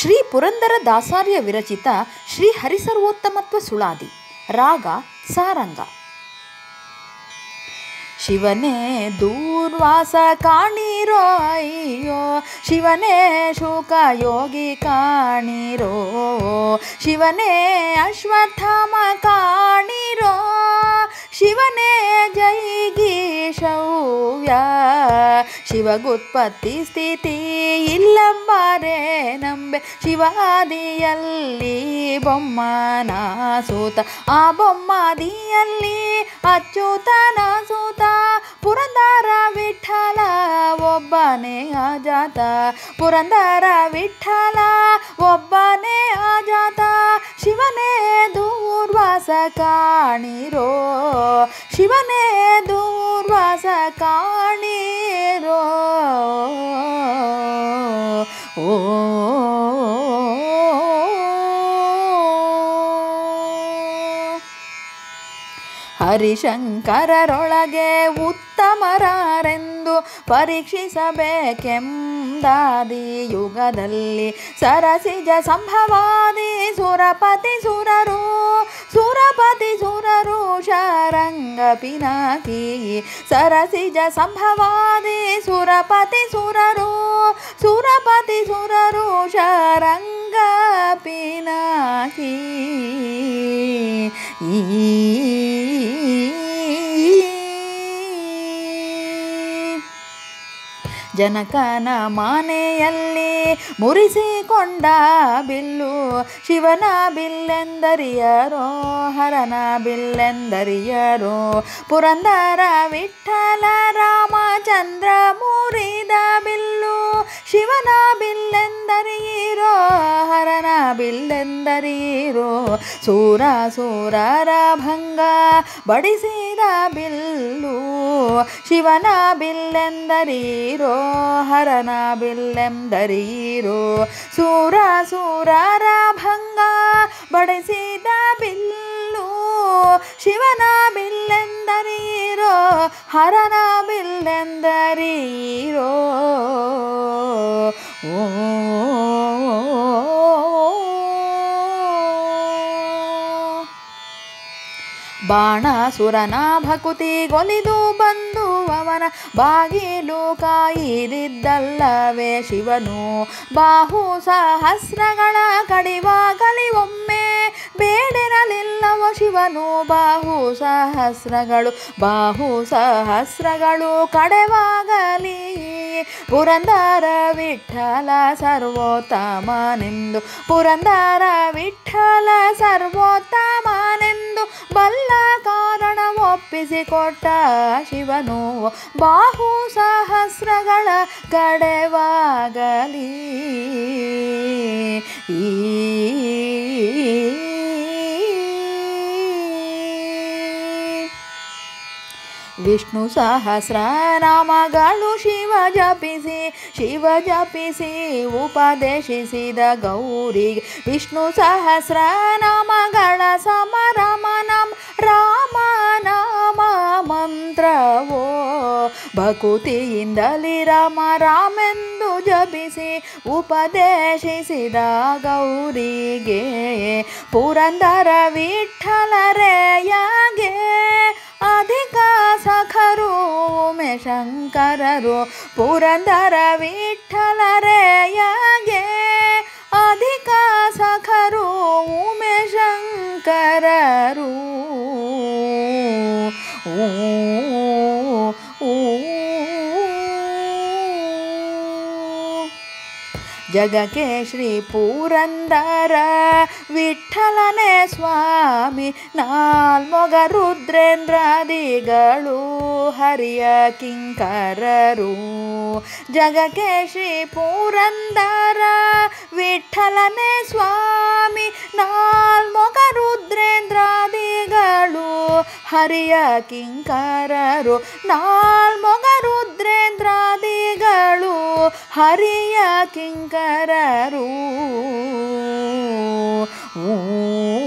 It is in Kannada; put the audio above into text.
ಶ್ರೀ ಪುರಂದರ ದಾಸಾರ್ಯ ವಿರಚಿತ ಶ್ರೀ ಹರಿಸರ್ವೋತ್ತಮತ್ವ ಸುಳಾದಿ ರಾಗ ಸಾರಂಗ ಶಿವನೇ ದೂರ್ವಾಸ ಕಾಣಿರೋ ಅಯ್ಯೋ ಶಿವನೇ ಶೋಕ ಯೋಗಿ ಕಾಣಿರೋ ಶಿವನೇ ಅಶ್ವತ್ಥಾಮ ಕಾಣಿರೋ ಶಿವನೇ ಜೈಗಿ ಶೌವ್ಯ ಶಿವಗುತ್ಪತ್ತಿ ಸ್ಥಿತಿ ಇಲ್ಲಂಬಾರೆ ನಂಬೆ ಶಿವಾದಿಯಲ್ಲಿ ಬೊಮ್ಮನ ಸೂತ ಆ ಬೊಮ್ಮಾದಿಯಲ್ಲಿ ಅಚ್ಯುತನ ಸೂತ ಪುರಂದರ ವಿಠಲ ಒಬ್ಬನೇ ಆಜಾತ ಪುರಂದರ ವಿಠಲ ಒಬ್ಬನೇ ಆಜಾತ ಶಿವನೇ ದೂರ್ವಾಸ ಕಾಣಿರೋ ಶಿವನೇ ದೂರ್ವಾಸ ಕಾಣಿರೋ ಓ ಹರಿಶಂಕರರೊಳಗೆ ಉತ್ತಮರಾರೆಂದು ಪರೀಕ್ಷಿಸಬೇಕೆಂದಾದಿ ಯುಗದಲ್ಲಿ ಸರಸಿಜ ಸಂಭವಾದಿ ಸುರಪತಿ ಸುರರು ಸುರಪತಿ ಸುರರು ಶಾರಂಗ ಪಿನಾಕಿ ಸರಸಿಜ ಸಂಭವಾದಿ ಸುರಪತಿ ಸುರರು ಸುರಪತಿ ಸುರರು ಶಾರಂಗ ಪಿನಾಕಿ ಜನಕನ ಮನೆಯಲ್ಲಿ ಮುರಿಸಿಕೊಂಡ ಬಿಲ್ಲು ಶಿವನ ಬಿಲ್ಲೆಂದರಿಯರೋ ಹರನ ಬಿಲ್ಲೆಂದರಿಯರೋ ಪುರಂದರ ವಿಠಲ ರಾಮಚಂದ್ರ ಮುರಿದ ಬಿಲ್ಲು ಶಿವನ ಬಿಲ್ಲೆಂದರಿಯಿರೋ ಹರನ ಬಿಲ್ಲೆಂದರಿಯಿರೋ ಸೂರ ಸೂರರ ಭಂಗ ಬಡಿಸಿದ ಬಿಲ್ಲು ಶಿವನ ಬಿಲ್ಲೆಂದರಿರೋ ಹರನ ಬಿಲ್ಲೆಂದರಿರೋ ಸೂರ ಸೂರರ ಭಂಗ ಬಡಿಸಿದ ಬಿಲ್ಲು ಶಿವನ ಬಿಲ್ಲೆಂದರಿರೋ ಹರನ ಬಿಲ್ಲೆಂದರಿರೋ ಬಾಣಾಸುರನ ಭಕುತಿ ಗೊಲಿದು ಬಂದು ಅವನ ಬಾಗಿಲು ಕಾಯಿದಿದ್ದಲ್ಲವೇ ಶಿವನು ಬಾಹು ಸಹಸ್ರಗಳ ಕಡಿವಾಗಲಿ ಒಮ್ಮೆ ಬೇಡಿರಲಿಲ್ಲವ ಶಿವನು ಬಾಹು ಸಹಸ್ರಗಳು ಬಾಹು ಸಹಸ್ರಗಳು ಕಡೆವಾಗಲಿ ಪುರಂದರ ವಿಠಲ ಸರ್ವೋತ್ತಮನೆಂದು ಪುರಂದರ ವಿಠಲ ಸರ್ವೋತ್ತಮನೆಂದು ಬಲ್ಲ ಕಾರಣ ಒಪ್ಪಿಸಿಕೊಟ್ಟ ಶಿವನು ಬಾಹು ಸಹಸ್ರಗಳ ಕಡೆವಾಗಲಿ ವಿಷ್ಣು ಸಹಸ್ರನಾಮಗಳು ಶಿವ ಜಪಿಸಿ ಶಿವ ಜಪಿಸಿ ಉಪದೇಶಿಸಿದ ಗೌರಿಗೆ ವಿಷ್ಣು ಸಹಸ್ರನಾಮಗಳ ಸಮರಮನಂ ರಾಮ ನಾಮ ಮಂತ್ರವೋ ಭಕುತಿಯಿಂದಲಿ ರಾಮ ರಾಮೆಂದು ಜಪಿಸಿ ಉಪದೇಶಿಸಿದ ಗೌರಿಗೆ ಪುರಂದರ ವಿಠಲರೆಯಾಗೆ ಅಧಿಕ ಸಖರು ಶಂಕರರು ಪುರಂದರ ವಿಠಲರೆಯಾಗೆ ಅಧಿಕ ಸಖರು ಶಂಕರರು ಊ ಊ ಜಗಕ್ಕೆ ಶ್ರೀ ಪುರಂದರ ವಿಠಲನೆ ಸ್ವಾಮಿ ನಾಲ್ಮೊಗ ರುದ್ರೇಂದ್ರಾದಿಗಳು ಹರಿಯ ಕಿಂಕರರು ಜಗಕ್ಕೆ ಶ್ರೀ ಪುರಂದರ ವಿಠಲನೆ ಸ್ವಾಮಿ ನಾಲ್ಮೊಗ ರುದ್ರೇಂದ್ರಾದಿಗಳು ಹರಿಯ ಕಿಂಕರರು ನಾಲ್ಮೊಗ ರುದ್ರೇಂದ್ರಾದಿಗಳು ಹರಿಯ ಕಿಂಕರರು ಊ